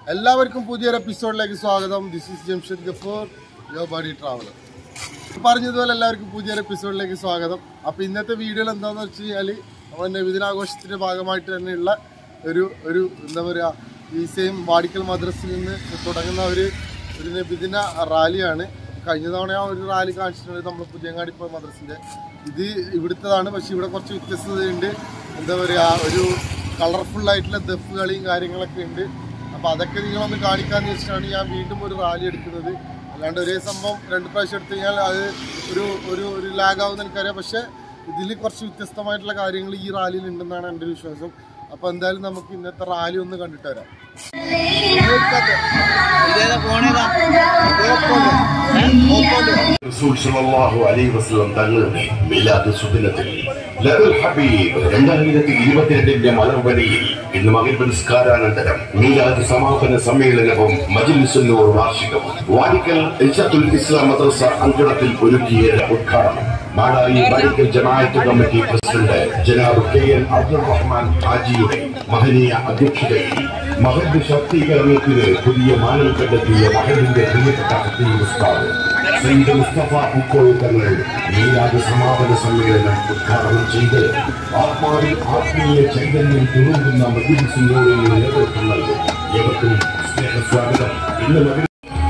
എല്ലാവർക്കും പുതിയൊരു എപ്പിസോഡിലേക്ക് സ്വാഗതം ദിസ് ഈസ് ജംഷദ് ഗഫൂർ യോ ബഡി ട്രാവലർ പറഞ്ഞതുപോലെ എല്ലാവർക്കും പുതിയൊരു എപ്പിസോഡിലേക്ക് സ്വാഗതം അപ്പോൾ ഇന്നത്തെ വീഡിയോയിൽ എന്താണെന്ന് വെച്ച് കഴിഞ്ഞാൽ നമ്മൾ നബിദിനാഘോഷത്തിൻ്റെ ഭാഗമായിട്ട് തന്നെയുള്ള ഒരു ഒരു എന്താ പറയുക ഈ സെയിം വാടിക്കൽ മദ്രസിൽ നിന്ന് തുടങ്ങുന്ന ഒരു ഒരു നബിദിന റാലിയാണ് കഴിഞ്ഞ തവണ ആ ഒരു റാലി കാണിച്ചിട്ടുണ്ട് നമ്മൾ പുതിയങ്ങാടി ഇപ്പോൾ മദ്രസിൻ്റെ ഇത് ഇവിടുത്തതാണ് പക്ഷേ ഇവിടെ കുറച്ച് വ്യത്യസ്തതയുണ്ട് എന്താ പറയുക ഒരു കളർഫുൾ ആയിട്ടുള്ള ദഫ് കളിയും കാര്യങ്ങളൊക്കെ ഉണ്ട് അപ്പോൾ അതൊക്കെ നിങ്ങളൊന്ന് കാണിക്കാന്ന് വെച്ചിട്ടാണ് ഞാൻ വീണ്ടും ഒരു റാലി എടുക്കുന്നത് അല്ലാണ്ട് ഒരേ സംഭവം രണ്ട് പ്രാവശ്യം എടുത്തു കഴിഞ്ഞാൽ അത് ഒരു ഒരു ഒരു ലാഗാവുന്ന എനിക്കറിയാം പക്ഷേ ഇതിൽ കുറച്ച് വ്യത്യസ്തമായിട്ടുള്ള കാര്യങ്ങൾ ഈ റാലിയിൽ ഉണ്ടെന്നാണ് എൻ്റെ ഒരു വിശ്വാസം അപ്പോൾ എന്തായാലും നമുക്ക് ഇന്നത്തെ റാലി ഒന്ന് കണ്ടിട്ട് വരാം ഇതേതാ ഫോണേതാ റസൂൽ സല്ലല്ലാഹു അലൈഹി വസല്ലം തങ്ങളുടെ മിലാദ് സുദിനത്തിൽ ലഹുൽ ഹബീബ് രണ്ടായിരത്തി ഇരുപത്തിരണ്ടിന്റെ മലർവരയിൽ ഇന്ന് മകൻ നിസ്കാരാനന്തരം മീലാദ് സമാപന സമ്മേളനവും മജിലിസുന്നൂർ വാർഷികവും വാടിക്കൽ ഇൽഷത്തുൽ ഇസ്ലാം മദ്രസ അങ്കണത്തിൽ ഒരുക്കിയ ഉദ്ഘാടനം മാടായി വാടിക്കൽ ജമാഅത്ത് കമ്മിറ്റി പ്രസിഡന്റ് ജനാബ് കെ എൻ അബ്ദുൾ റഹ്മാൻ ഹാജിയുടെ മഹനീയ അധ്യക്ഷതയിൽ മഹദ് ശാക്തീകരണത്തിന് പുതിയ മാനം കണ്ടെത്തിയ മഹദിന്റെ പ്രിയപ്പെട്ട ഹത്തീം ഉസ്താദ് സയ്യിദ് മുസ്തഫ പൂക്കോയ തങ്ങൾ മീലാദ് സമാപന സമ്മേളനം ഉദ്ഘാടനം ചെയ്ത് ആത്മാവിൽ ആത്മീയ ചൈതന്യം തുളുമ്പുന്ന മദ്യസിംഗോയുടെ നേതൃത്വം നൽകും ഏവർക്കും സ്നേഹ സ്വാഗതം ഇന്ന് മകൻ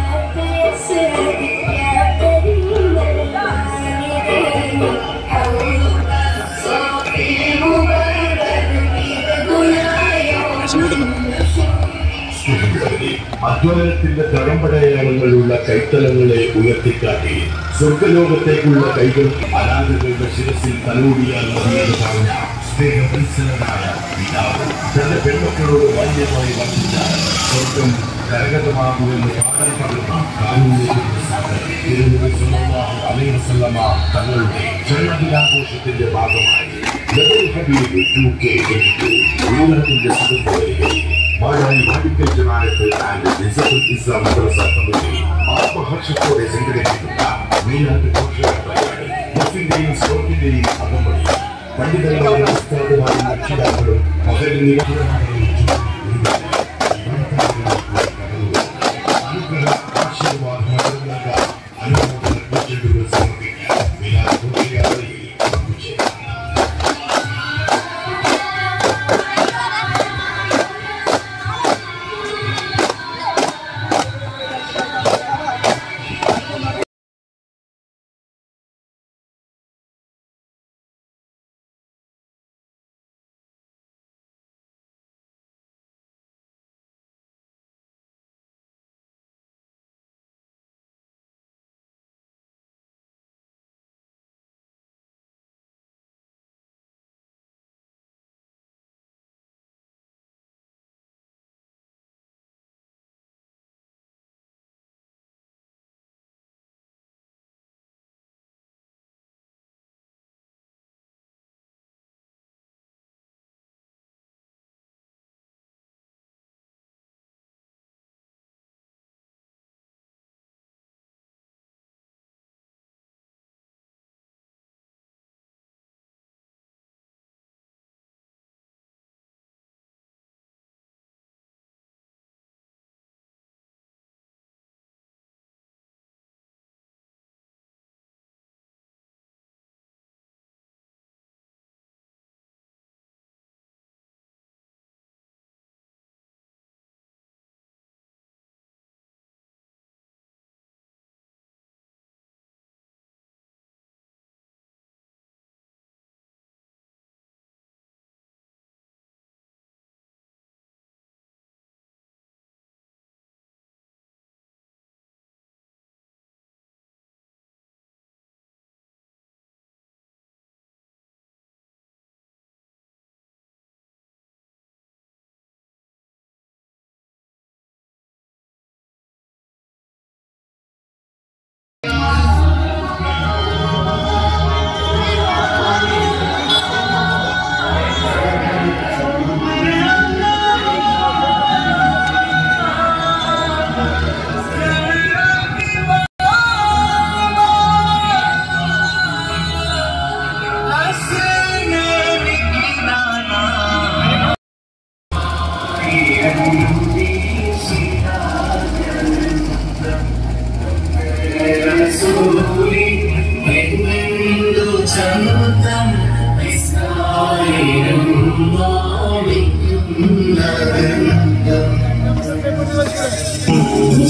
അധ്വാനത്തിന്റെ തടംപടയാളങ്ങളുള്ള കൈത്തലങ്ങളെ ഉയർത്തിക്കാട്ടി സ്വർഗലോകത്തേക്കുള്ള കൈകൾ അനാഥകളുടെ ശിരസിൽ തലോടിയാൽ മതിയെന്ന് പറഞ്ഞ സ്നേഹവത്സലനായ പിതാവ് തന്റെ പെൺമക്കളോട് ബാല്യമായി വർദ്ധിച്ച സ്വർഗം കരകതമാകുമെന്ന് പാടം പകർന്ന കാനൂനിലേക്ക് തിരുനബി സല്ലല്ലാഹു അലൈഹി വസല്ലമ തങ്ങളുടെ ജന്മദിനാഘോഷത്തിന്റെ ഭാഗമായി ലബൽ ഹബീബ് 2K22 ഉയരത്തിന്റെ സുഖം മാടായി മെഡിക്കൽ ജമാഅത്ത് ആൻഡ് നിസത്തുൽ ഇസ്ലാം മദ്രസ കമ്മിറ്റി ആത്മഹർഷത്തോടെ സംഘടിപ്പിക്കുന്ന മീനാട്ട് ഘോഷയാത്രയാണ് ബസ്സിന്റെയും സ്ലോക്കിന്റെയും അകമ്പടി പണ്ഡിതന്മാരും ഉസ്താദുമാരും രക്ഷിതാക്കളും മകൻ നിരന്തരമായി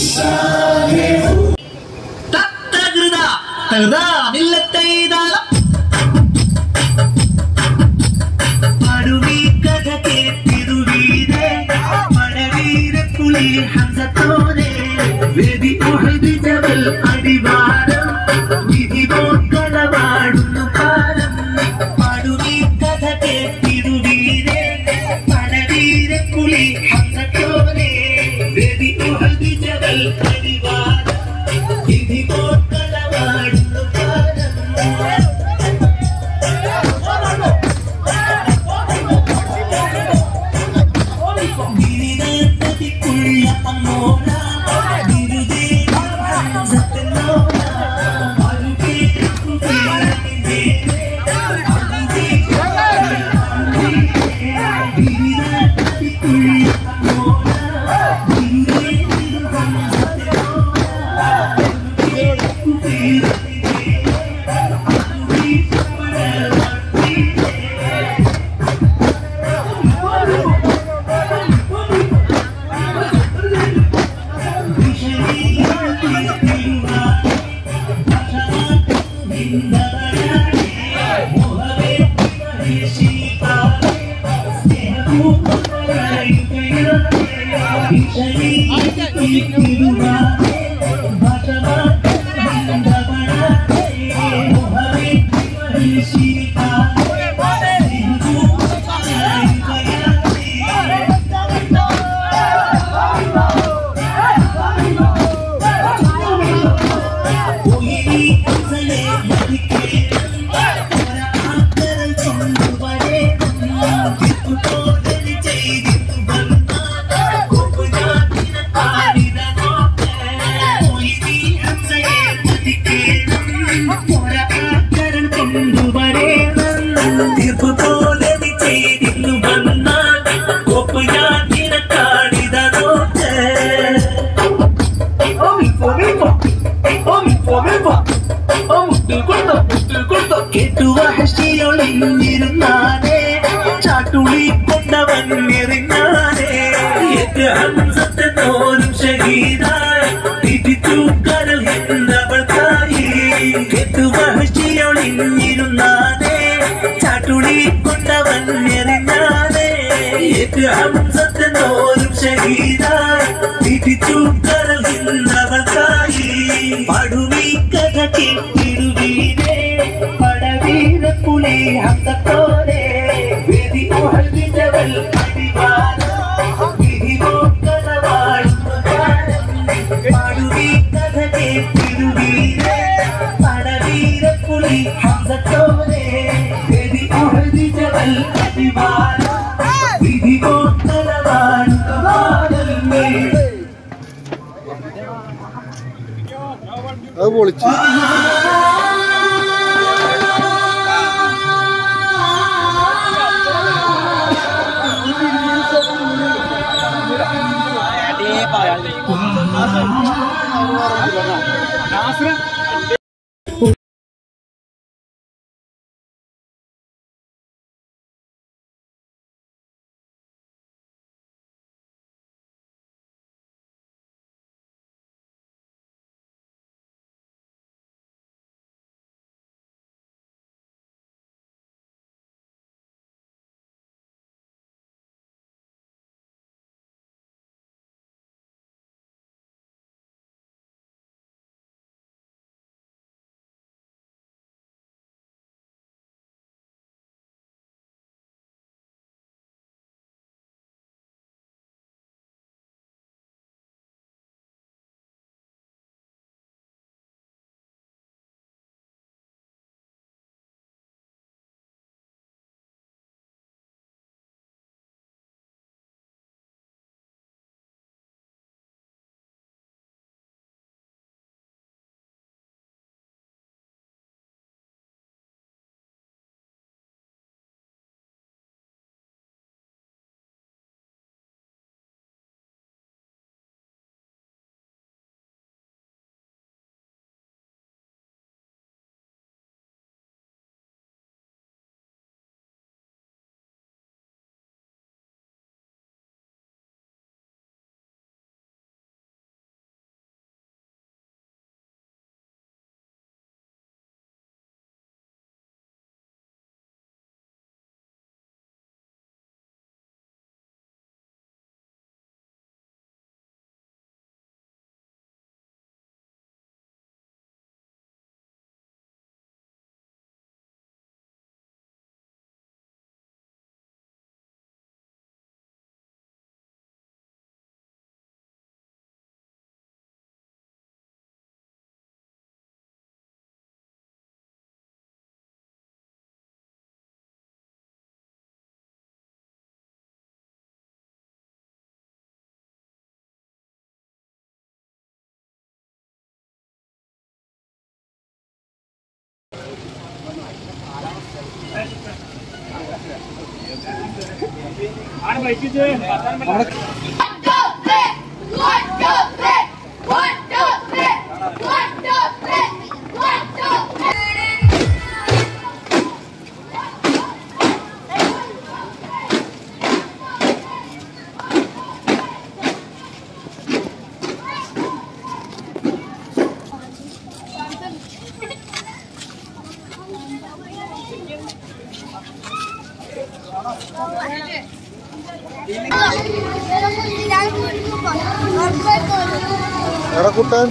തത്തകൃത തകൃതാ മില്ലത്തെയ്താലം പടുമീ കഥ കേട്ടിരുവീരേ മഴവീരക്കുളി ഹംസത്തോനെ വേദി ഉഹദ് ജബൽ അടിവാരം വിധി പോക്കലവാടുന്നു കാലം പടുമീ കഥ കേട്ടിരുവീരേ മഴവീരക്കുളി ഹംസത്തോനെ വേദി ഉഹദ് ജബൽ അടിവാരം വിധി പോക്കലവാടുന്നു കാലം ഗിരിനാഥതിക്കുള്ള അമ്മോന ഗിരുദേ സത്തനോന അരുകേ കുഫീരേ ഗിരിനാഥതിക്കുള്ള അമ്മോന ഗിരുദേ തീർപ്പ് പോലെ നീ ചെയ്തിരുന്നു വന്നാൽ കോപ്പ് ഞാൻ നിനക്കാണിത നോക്ക് കേട്ടുവാശിയൊളിഞ്ഞിരുന്നാനേ ചാട്ടുളി കൊണ്ടവൻ എറിഞ്ഞാനേ എന്റെ ഹംസത്തിനോരും ഷഹീദായി തിരിച്ചു കരൽ എന്നവൾക്കായി കേട്ടുവാശിയൊളിഞ്ഞിരുന്നാനേ ചാട്ടുളി കൊണ്ടവൻ എറിഞ്ഞാനേ എന്റെ ഹംസത്തിനോരും ഷഹീദായി തിരിച്ചു കരൽ എന്നവൾക്കായി പടുവി കഥ കേട്ടിടുവീരേ പടവീര പുലി ഹംസത്തോരെ വേദി ഉഹദ് ജബൽ അടിവാരം വിധി നോക്കലവാഴുന്ന കാലം പടുവി കഥ കേട്ടിടുവീരേ പടവീര പുലി ഹംസത്തോരെ വേദി ഉഹദ് ജബൽ അടിവാരം വിധി നോക്കലവാഴുന്ന കാലം അത് പൊളിച്ചു എടാ കുട്ടൻ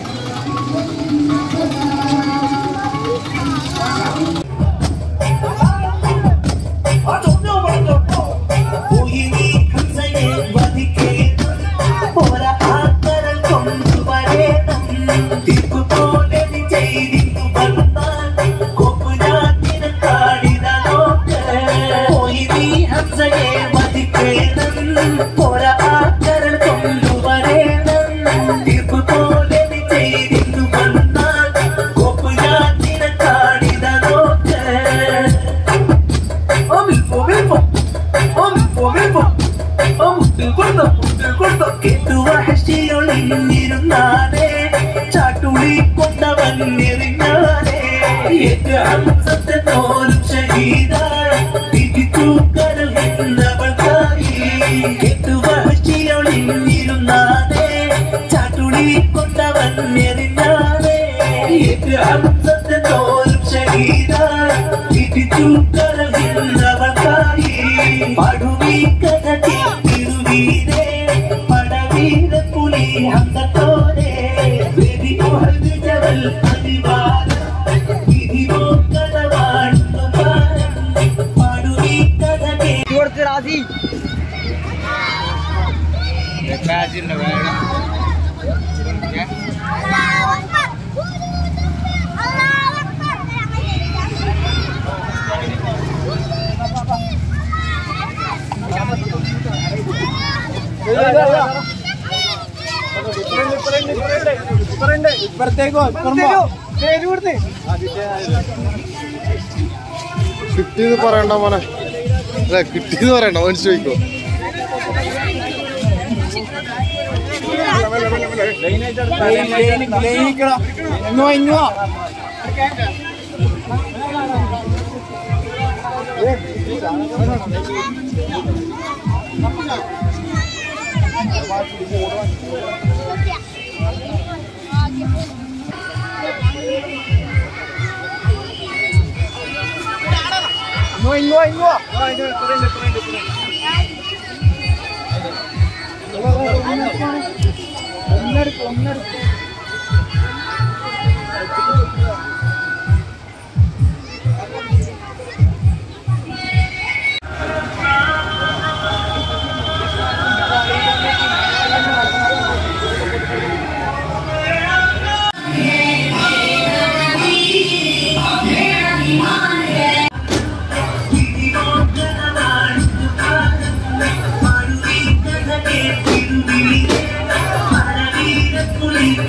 ിരുന്നാലേ ചാട്ടുളി കൊണ്ടവൻ എറിഞ്ഞാലേ സത്യത്തോലും ശരീരായി തിരിച്ചു കരളിന്നവൾക്കായി കെട്ടുവഴിയൊളിഞ്ഞിരുന്നാലേ ചാട്ടുളി കൊണ്ടവൻ എറിഞ്ഞാലേ സത്യത്തോലും ശരീരായി തിരിച്ചു കരളിന്നവൾക്കായി പടുവി കഥ കേട്ടിരുവീരേ പടവീര പുലി അന്തത്തോടെ വിധി ജവൽ അതിവാരം വിധി കഥവാടുന്നു പടുവി കഥ കേ കൊടുത്ത് റാസി ഇപ്പുറത്തേക്കോ ഇപ്പുറത്തേക്കോ പേര് കൊടുത്ത് കിട്ടിയെന്ന് പറയണ്ട മോനെ അല്ല കിട്ടിയെന്ന് പറയണ്ട മനുഷ്യ ചോദിക്കോ ഇങ്ങോ ഇങ്ങോ ഇങ്ങോ ഇങ്ങോ ഇങ്ങോ ഒന്നെടുക്കും ഒന്നെടുക്കും ും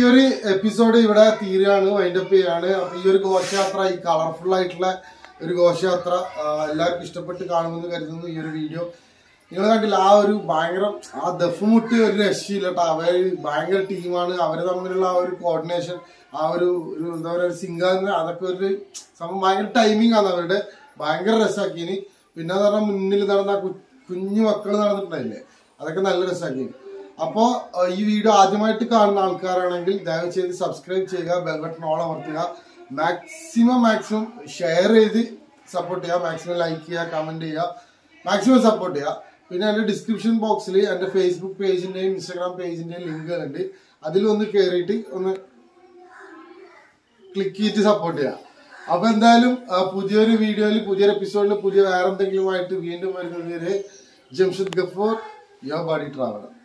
ഒരു എപ്പിസോഡ് ഇവിടെ തീരുകയാണ് വൈൻഡപ്പ് ചെയ്യാണ് അപ്പൊ ഈ ഒരു ഘോഷയാത്ര ഈ കളർഫുൾ ആയിട്ടുള്ള ഒരു ഘോഷയാത്ര ആ, എല്ലാവർക്കും ഇഷ്ടപ്പെട്ട് കാണുമെന്ന് കരുതുന്നു ഈ ഒരു വീഡിയോ നിങ്ങൾ കണ്ടില്ല ആ ഒരു ഭയങ്കര ആ ദഫുമുട്ടി ഒരു രക്ഷയില്ല കേട്ടോ അവർ ഭയങ്കര ടീമാണ് അവര് തമ്മിലുള്ള ആ ഒരു കോർഡിനേഷൻ ആ ഒരു ഒരു എന്താ പറയുക സിംഗാന്ന് അതൊക്കെ ഒരു സംഭവം ഭയങ്കര ടൈമിംഗ് ആണ് അവരുടെ ഭയങ്കര രസമാക്കിനി പിന്നെ എന്ന് പറഞ്ഞാൽ മുന്നിൽ നടന്ന ആ കു- കുഞ്ഞു മക്കൾ നടന്നിട്ടുണ്ടായില്ലേ അതൊക്കെ നല്ല രസമാക്കിനി അപ്പോ ഏഹ്, ഈ വീഡിയോ ആദ്യമായിട്ട് കാണുന്ന ആൾക്കാരാണെങ്കിൽ ദയവ് ചെയ്ത് സബ്സ്ക്രൈബ് ചെയ്യുക ബെൽ ബട്ടൺ ഓൾ അമർത്തുക മാക്സിമം മാക്സിമം ഷെയർ ചെയ്ത് സപ്പോർട്ട് ചെയ്യുക മാക്സിമം ലൈക്ക് ചെയ്യുക കമന്റ് ചെയ്യുക മാക്സിമം സപ്പോർട്ട് ചെയ്യുക പിന്നെ എൻ്റെ ഡിസ്ക്രിപ്ഷൻ ബോക്സിൽ എൻ്റെ ഫേസ്ബുക്ക് പേജിന്റെയും ഇൻസ്റ്റാഗ്രാം പേജിന്റെയും ലിങ്കുകളുണ്ട് അതിലൊന്ന് കയറിയിട്ട് ഒന്ന് ക്ലിക്ക് ചെയ്തിട്ട് സപ്പോർട്ട് ചെയ്യുക അപ്പൊ എന്തായാലും ആ, പുതിയൊരു വീഡിയോയിൽ പുതിയൊരു എപ്പിസോഡിൽ പുതിയ വേറെ എന്തെങ്കിലുമായിട്ട് വീണ്ടും വരുന്നത് വരെ ജംഷദ് ഗഫൂർ യോ ബോഡി ട്രാവലർ